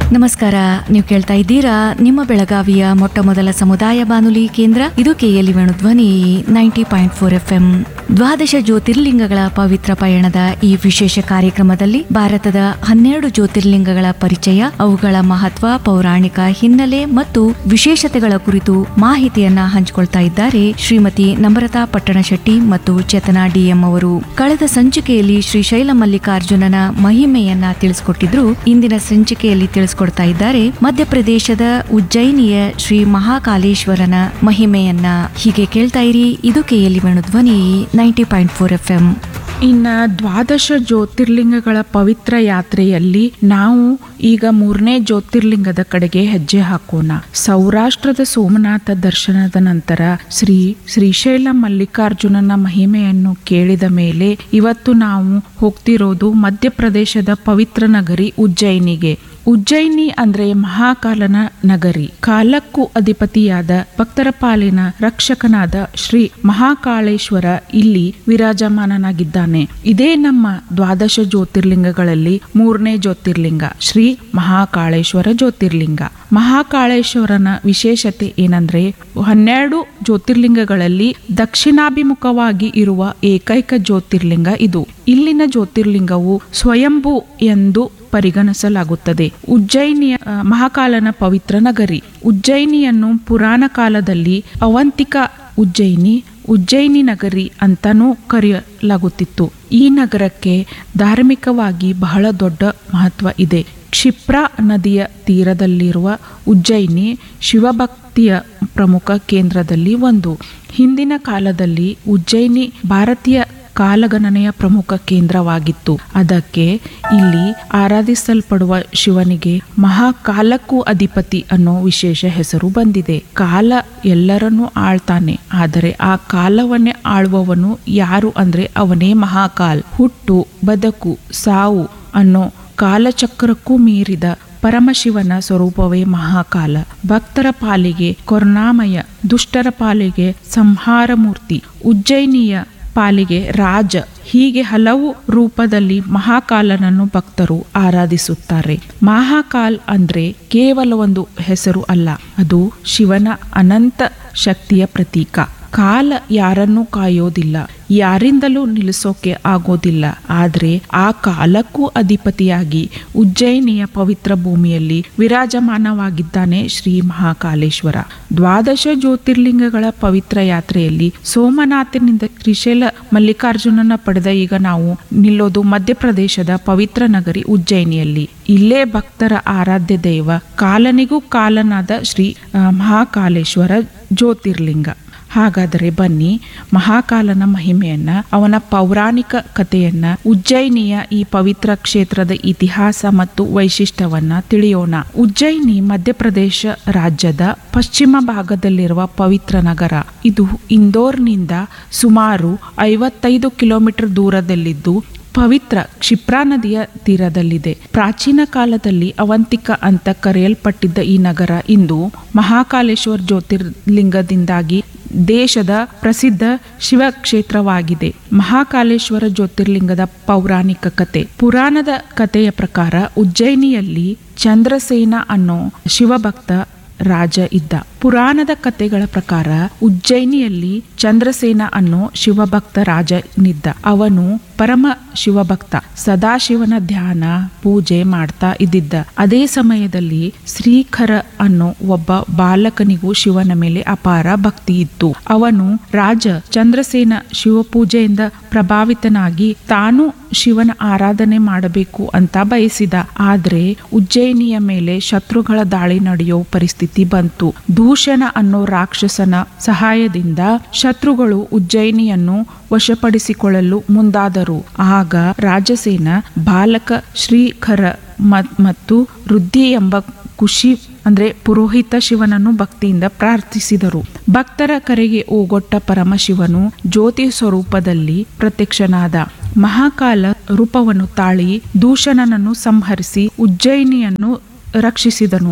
ನಮಸ್ಕಾರ ನೀವು ಕೇಳ್ತಾ ಇದ್ದೀರಾ ನಿಮ್ಮ ಬೆಳಗಾವಿಯ ಮೊಟ್ಟ ಮೊದಲ ಸಮುದಾಯ ಬಾನುಲಿ ಕೇಂದ್ರ ಇದು KL Venu Dhwani ninety point four F M ದ್ವಾದಶ ಜ್ಯೋತಿರ್ಲಿಂಗಗಳ ಪವಿತ್ರ ಪಯಣದ ಈ ವಿಶೇಷ ಕಾರ್ಯಕ್ರಮದಲ್ಲಿ ಭಾರತದ ಹನ್ನೆರಡು ಜ್ಯೋತಿರ್ಲಿಂಗಗಳ ಪರಿಚಯ ಅವುಗಳ ಮಹತ್ವ ಪೌರಾಣಿಕ ಹಿನ್ನೆಲೆ ಮತ್ತು ವಿಶೇಷತೆಗಳ ಕುರಿತು ಮಾಹಿತಿಯನ್ನ ಹಂಚಿಕೊಳ್ತಾ ಇದ್ದಾರೆ ಶ್ರೀಮತಿ ನಮ್ರತಾ ಪಟ್ಟಣಶೆಟ್ಟಿ ಮತ್ತು ಚೇತನಾ ಡಿಎಂ ಅವರು ಕಳೆದ ಸಂಚಿಕೆಯಲ್ಲಿ ಶ್ರೀಶೈಲ ಮಲ್ಲಿಕಾರ್ಜುನನ ಮಹಿಮೆಯನ್ನ ತಿಳಿಸಿಕೊಟ್ಟಿದ್ರು ಇಂದಿನ ಸಂಚಿಕೆಯಲ್ಲಿ ತಿಳಿಸ್ಕೊಡ್ತಾ ಇದ್ದಾರೆ ಮಧ್ಯಪ್ರದೇಶದ ಉಜ್ಜಯಿನಿಯ ಶ್ರೀ ಮಹಾಕಾಲೇಶ್ವರನ ಮಹಿಮೆಯನ್ನ ಹೀಗೆ ಕೇಳ್ತಾ ಇರಿ ಇದು KLE Venu Dhwani ninety point four F M ಇನ್ನ ದ್ವಾದಶ ಜ್ಯೋತಿರ್ಲಿಂಗಗಳ ಪವಿತ್ರ ಯಾತ್ರೆಯಲ್ಲಿ ನಾವು ಈಗ ಮೂರನೇ ಜ್ಯೋತಿರ್ಲಿಂಗದ ಕಡೆಗೆ ಹೆಜ್ಜೆ ಹಾಕೋಣ ಸೌರಾಷ್ಟ್ರದ ಸೋಮನಾಥ ದರ್ಶನದ ನಂತರ ಶ್ರೀ ಶ್ರೀಶೈಲ ಮಲ್ಲಿಕಾರ್ಜುನನ ಮಹಿಮೆಯನ್ನು ಕೇಳಿದ ಮೇಲೆ ಇವತ್ತು ನಾವು ಹೋಗ್ತಿರೋದು ಮಧ್ಯಪ್ರದೇಶದ ಪವಿತ್ರ ನಗರಿ ಉಜ್ಜಯಿನಿಗೆ ಉಜ್ಜಯಿನಿ ಅಂದ್ರೆ ಮಹಾಕಾಲನ ನಗರಿ ಕಾಲಕ್ಕೂ ಅಧಿಪತಿಯಾದ ಭಕ್ತರ ಪಾಲಿನ ರಕ್ಷಕನಾದ ಶ್ರೀ ಮಹಾಕಾಳೇಶ್ವರ ಇಲ್ಲಿ ವಿರಾಜಮಾನನಾಗಿದ್ದಾನೆ ಇದೇ ನಮ್ಮ ದ್ವಾದಶ ಜ್ಯೋತಿರ್ಲಿಂಗಗಳಲ್ಲಿ ಮೂರನೇ ಜ್ಯೋತಿರ್ಲಿಂಗ ಶ್ರೀ ಮಹಾಕಾಳೇಶ್ವರ ಜ್ಯೋತಿರ್ಲಿಂಗ ಮಹಾಕಾಳೇಶ್ವರನ ವಿಶೇಷತೆ ಏನಂದ್ರೆ ಹನ್ನೆರಡು ಜ್ಯೋತಿರ್ಲಿಂಗಗಳಲ್ಲಿ ದಕ್ಷಿಣಾಭಿಮುಖವಾಗಿ ಇರುವ ಏಕೈಕ ಜ್ಯೋತಿರ್ಲಿಂಗ ಇದು ಇಲ್ಲಿನ ಜ್ಯೋತಿರ್ಲಿಂಗವು ಸ್ವಯಂಭೂ ಎಂದು ಪರಿಗಣಿಸಲಾಗುತ್ತದೆ ಉಜ್ಜಯಿನಿಯ ಆ, ಮಹಾಕಾಲನ ಪವಿತ್ರ ನಗರಿ ಉಜ್ಜಯಿನಿಯನ್ನು ಪುರಾಣ ಕಾಲದಲ್ಲಿ ಅವಂತಿಕ ಉಜ್ಜಯಿನಿ ಉಜ್ಜಯಿನಿ ನಗರಿ ಅಂತಾನೂ ಕರೆಯಲಾಗುತ್ತಿತ್ತು ಈ ನಗರಕ್ಕೆ ಧಾರ್ಮಿಕವಾಗಿ ಬಹಳ ದೊಡ್ಡ ಮಹತ್ವ ಇದೆ ಕ್ಷಿಪ್ರಾ ನದಿಯ ತೀರದಲ್ಲಿರುವ ಉಜ್ಜಯಿನಿ ಶಿವಭಕ್ತಿಯ ಪ್ರಮುಖ ಕೇಂದ್ರದಲ್ಲಿ ಒಂದು ಹಿಂದಿನ ಕಾಲದಲ್ಲಿ ಉಜ್ಜಯಿನಿ ಭಾರತೀಯ ಕಾಲಗಣನೆಯ ಪ್ರಮುಖ ಕೇಂದ್ರವಾಗಿತ್ತು ಅದಕ್ಕೆ ಇಲ್ಲಿ ಆರಾಧಿಸಲ್ಪಡುವ ಶಿವನಿಗೆ ಮಹಾಕಾಲಕ್ಕೂ ಅಧಿಪತಿ ಅನ್ನೋ ವಿಶೇಷ ಹೆಸರು ಬಂದಿದೆ ಕಾಲ ಎಲ್ಲರನ್ನೂ ಆಳ್ತಾನೆ ಆದರೆ ಆ ಕಾಲವನ್ನೇ ಆಳುವವನು ಯಾರು ಅಂದ್ರೆ ಅವನೇ ಮಹಾಕಾಲ್ ಹುಟ್ಟು ಬದುಕು ಸಾವು ಅನ್ನೋ ಕಾಲಚಕ್ರಕ್ಕೂ ಮೀರಿದ ಪರಮಶಿವನ ಸ್ವರೂಪವೇ ಮಹಾಕಾಲ ಭಕ್ತರ ಪಾಲಿಗೆ ಕರುಣಾಮಯ ದುಷ್ಟರ ಪಾಲಿಗೆ ಸಂಹಾರ ಮೂರ್ತಿ ಉಜ್ಜಯಿನಿಯ ಪಾಲಿಗೆ ರಾಜ ಹೀಗೆ ಹಲವು ರೂಪದಲ್ಲಿ ಮಹಾಕಾಲನನ್ನು ಭಕ್ತರು ಆರಾಧಿಸುತ್ತಾರೆ ಮಹಾಕಾಲ್ ಅಂದ್ರೆ ಕೇವಲ ಒಂದು ಹೆಸರು ಅಲ್ಲ ಅದು ಶಿವನ ಅನಂತ ಶಕ್ತಿಯ ಪ್ರತೀಕ ಕಾಲ ಯಾರನ್ನೂ ಕಾಯೋದಿಲ್ಲ ಯಾರಿಂದಲೂ ನಿಲ್ಲಿಸೋಕೆ ಆಗೋದಿಲ್ಲ ಆದ್ರೆ ಆ ಕಾಲಕ್ಕೂ ಅಧಿಪತಿಯಾಗಿ ಉಜ್ಜಯಿನಿಯ ಪವಿತ್ರ ಭೂಮಿಯಲ್ಲಿ ವಿರಾಜಮಾನವಾಗಿದ್ದಾನೆ ಶ್ರೀ ಮಹಾಕಾಲೇಶ್ವರ ದ್ವಾದಶ ಜ್ಯೋತಿರ್ಲಿಂಗಗಳ ಪವಿತ್ರ ಯಾತ್ರೆಯಲ್ಲಿ ಸೋಮನಾಥನಿಂದ ಶ್ರೀಶೈಲ ಮಲ್ಲಿಕಾರ್ಜುನನ ಪಡೆದ ಈಗ ನಾವು ನಿಲ್ಲೋದು ಮಧ್ಯಪ್ರದೇಶದ ಪವಿತ್ರ ನಗರಿ ಉಜ್ಜಯಿನಿಯಲ್ಲಿ ಇಲ್ಲೇ ಭಕ್ತರ ಆರಾಧ್ಯ ದೈವ ಕಾಲನಿಗೂ ಕಾಲನಾದ ಶ್ರೀ ಆ, ಮಹಾಕಾಲೇಶ್ವರ ಜ್ಯೋತಿರ್ಲಿಂಗ ಹಾಗಾದರೆ ಬನ್ನಿ ಮಹಾಕಾಲನ ಮಹಿಮೆಯನ್ನ ಅವನ ಪೌರಾಣಿಕ ಕಥೆಯನ್ನ ಉಜ್ಜಯಿನಿಯ ಈ ಪವಿತ್ರ ಕ್ಷೇತ್ರದ ಇತಿಹಾಸ ಮತ್ತು ವೈಶಿಷ್ಟ್ಯವನ್ನ ತಿಳಿಯೋಣ ಉಜ್ಜಯಿನಿ ಮಧ್ಯಪ್ರದೇಶ ರಾಜ್ಯದ ಪಶ್ಚಿಮ ಭಾಗದಲ್ಲಿರುವ ಪವಿತ್ರ ನಗರ ಇದು ಇಂದೋರ್ನಿಂದ ಸುಮಾರು ಐವತ್ತೈದು ಕಿಲೋಮೀಟರ್ ದೂರದಲ್ಲಿದ್ದು ಪವಿತ್ರ ಕ್ಷಿಪ್ರಾ ನದಿಯ ತೀರದಲ್ಲಿದೆ ಪ್ರಾಚೀನ ಕಾಲದಲ್ಲಿ ಅವಂತಿಕ ಅಂತ ಕರೆಯಲ್ಪಟ್ಟಿದ್ದ ಈ ನಗರ ಇಂದು ಮಹಾಕಾಲೇಶ್ವರ ಜ್ಯೋತಿರ್ಲಿಂಗದಿಂದಾಗಿ ದೇಶದ ಪ್ರಸಿದ್ಧ ಶಿವ ಕ್ಷೇತ್ರವಾಗಿದೆ ಮಹಾಕಾಲೇಶ್ವರ ಜ್ಯೋತಿರ್ಲಿಂಗದ ಪೌರಾಣಿಕ ಕತೆ ಪುರಾಣದ ಕಥೆಯ ಪ್ರಕಾರ ಉಜ್ಜಯಿನಿಯಲ್ಲಿ ಚಂದ್ರಸೇನ ಅನ್ನೋ ಶಿವಭಕ್ತ ರಾಜ ಇದ್ದ ಪುರಾಣದ ಕಥೆಗಳ ಪ್ರಕಾರ ಉಜ್ಜಯಿನಿಯಲ್ಲಿ ಚಂದ್ರಸೇನ ಅನ್ನೋ ಶಿವಭಕ್ತ ರಾಜನಿದ್ದ ಅವನು ಪರಮ ಶಿವಭಕ್ತ ಸದಾಶಿವನ ಧ್ಯಾನ ಪೂಜೆ ಮಾಡ್ತಾ ಇದ್ದಿದ್ದ ಅದೇ ಸಮಯದಲ್ಲಿ ಶ್ರೀಖರ ಅನ್ನೋ ಒಬ್ಬ ಬಾಲಕನಿಗೂ ಶಿವನ ಮೇಲೆ ಅಪಾರ ಭಕ್ತಿ ಇತ್ತು ಅವನು ರಾಜ ಚಂದ್ರಸೇನ ಶಿವಪೂಜೆಯಿಂದ ಪ್ರಭಾವಿತನಾಗಿ ತಾನು ಶಿವನ ಆರಾಧನೆ ಮಾಡಬೇಕು ಅಂತ ಬಯಸಿದ ಆದ್ರೆ ಉಜ್ಜಯಿನಿಯ ಮೇಲೆ ಶತ್ರುಗಳ ದಾಳಿ ನಡೆಯೋ ಪರಿಸ್ಥಿತಿ ಬಂತು ದೂಷಣ ಅನ್ನೋ ರಾಕ್ಷಸನ ಸಹಾಯದಿಂದ ಶತ್ರುಗಳು ಉಜ್ಜಯಿನಿಯನ್ನು ವಶಪಡಿಸಿಕೊಳ್ಳಲು ಮುಂದಾದರು ಆಗ ರಾಜಸೇನ ಬಾಲಕ ಶ್ರೀಖರ ಮತ್- ಮತ್ತು ವೃದ್ಧಿ ಎಂಬ ಖುಷಿ ಅಂದ್ರೆ ಪುರೋಹಿತ ಶಿವನನ್ನು ಭಕ್ತಿಯಿಂದ ಪ್ರಾರ್ಥಿಸಿದರು ಭಕ್ತರ ಕರೆಗೆ ಓಗೊಟ್ಟ ಪರಮಶಿವನು ಜ್ಯೋತಿ ಸ್ವರೂಪದಲ್ಲಿ ಪ್ರತ್ಯಕ್ಷನಾದ ಮಹಾಕಾಲ ರೂಪವನ್ನು ತಾಳಿ ದೂಷಣನನ್ನು ಸಂಹರಿಸಿ ಉಜ್ಜಯಿನಿಯನ್ನು ರಕ್ಷಿಸಿದನು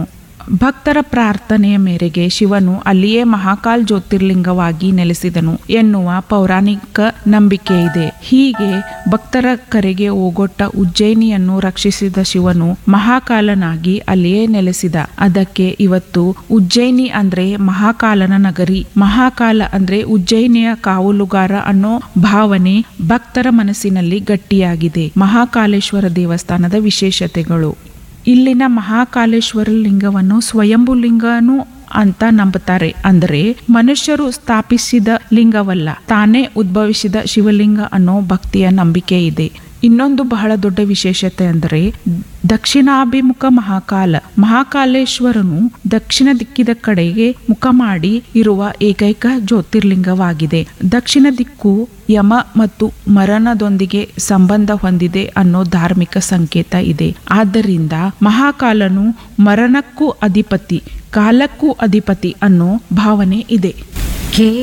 ಭಕ್ತರ ಪ್ರಾರ್ಥನೆಯ ಮೇರೆಗೆ ಶಿವನು ಅಲ್ಲಿಯೇ ಮಹಾಕಾಲ್ ಜ್ಯೋತಿರ್ಲಿಂಗವಾಗಿ ನೆಲೆಸಿದನು ಎನ್ನುವ ಪೌರಾಣಿಕ ನಂಬಿಕೆ ಇದೆ ಹೀಗೆ ಭಕ್ತರ ಕರೆಗೆ ಓಗೊಟ್ಟ ಉಜ್ಜಯಿನಿಯನ್ನು ರಕ್ಷಿಸಿದ ಶಿವನು ಮಹಾಕಾಲನಾಗಿ ಅಲ್ಲಿಯೇ ನೆಲೆಸಿದ ಅದಕ್ಕೆ ಇವತ್ತು ಉಜ್ಜಯಿನಿ ಅಂದ್ರೆ ಮಹಾಕಾಲನ ನಗರಿ ಮಹಾಕಾಲ ಅಂದ್ರೆ ಉಜ್ಜಯಿನಿಯ ಕಾವಲುಗಾರ ಅನ್ನೋ ಭಾವನೆ ಭಕ್ತರ ಮನಸ್ಸಿನಲ್ಲಿ ಗಟ್ಟಿಯಾಗಿದೆ ಮಹಾಕಾಲೇಶ್ವರ ದೇವಸ್ಥಾನದ ವಿಶೇಷತೆಗಳು ಇಲ್ಲಿನ ಮಹಾಕಾಲೇಶ್ವರ ಲಿಂಗವನ್ನು ಸ್ವಯಂಭು ಲಿಂಗನು ಅಂತ ನಂಬುತ್ತಾರೆ ಅಂದರೆ ಮನುಷ್ಯರು ಸ್ಥಾಪಿಸಿದ ಲಿಂಗವಲ್ಲ ತಾನೇ ಉದ್ಭವಿಸಿದ ಶಿವಲಿಂಗ ಅನ್ನೋ ಭಕ್ತಿಯ ನಂಬಿಕೆ ಇದೆ ಇನ್ನೊಂದು ಬಹಳ ದೊಡ್ಡ ವಿಶೇಷತೆ ಅಂದರೆ ದಕ್ಷಿಣಾಭಿಮುಖ ಮಹಾಕಾಲ ಮಹಾಕಾಲೇಶ್ವರನು ದಕ್ಷಿಣ ದಿಕ್ಕಿದ ಕಡೆಗೆ ಮುಖ ಮಾಡಿ ಇರುವ ಏಕೈಕ ಜ್ಯೋತಿರ್ಲಿಂಗವಾಗಿದೆ ದಕ್ಷಿಣ ದಿಕ್ಕು ಯಮ ಮತ್ತು ಮರಣದೊಂದಿಗೆ ಸಂಬಂಧ ಹೊಂದಿದೆ ಅನ್ನೋ ಧಾರ್ಮಿಕ ಸಂಕೇತ ಇದೆ ಆದ್ದರಿಂದ ಮಹಾಕಾಲನು ಮರಣಕ್ಕೂ ಅಧಿಪತಿ ಕಾಲಕ್ಕೂ ಅಧಿಪತಿ ಅನ್ನೋ ಭಾವನೆ ಇದೆ ಕೆ